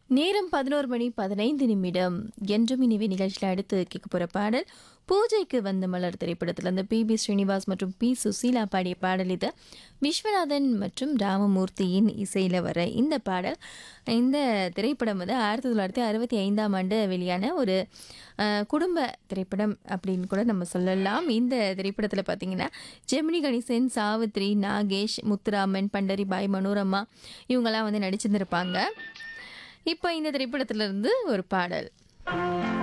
நேரம் பதினோரு மணி பதினைந்து நிமிடம் என்றும் இனிவே நிகழ்ச்சியில் அடுத்து கேட்க போகிற பாடல் பூஜைக்கு வந்த மலர் திரைப்படத்தில் அந்த பி பி ஸ்ரீனிவாஸ் மற்றும் பி சுசீலா பாடிய பாடல் இது விஸ்வநாதன் மற்றும் ராமமூர்த்தியின் இசையில் வர இந்த பாடல் இந்த திரைப்படம் வந்து ஆயிரத்தி தொள்ளாயிரத்தி அறுபத்தி ஐந்தாம் ஆண்டு வெளியான ஒரு அஹ், குடும்ப திரைப்படம் அப்படின்னு கூட நம்ம சொல்லலாம் இந்த திரைப்படத்தில் பார்த்தீங்கன்னா ஜெமினி கணேசன் சாவித்ரி நாகேஷ் முத்துராமன் பண்டரிபாய் மனோரமா இவங்கெல்லாம் வந்து நடிச்சிருந்திருப்பாங்க இப்போ இந்த திரைப்படத்துல இருந்து ஒரு பாடல்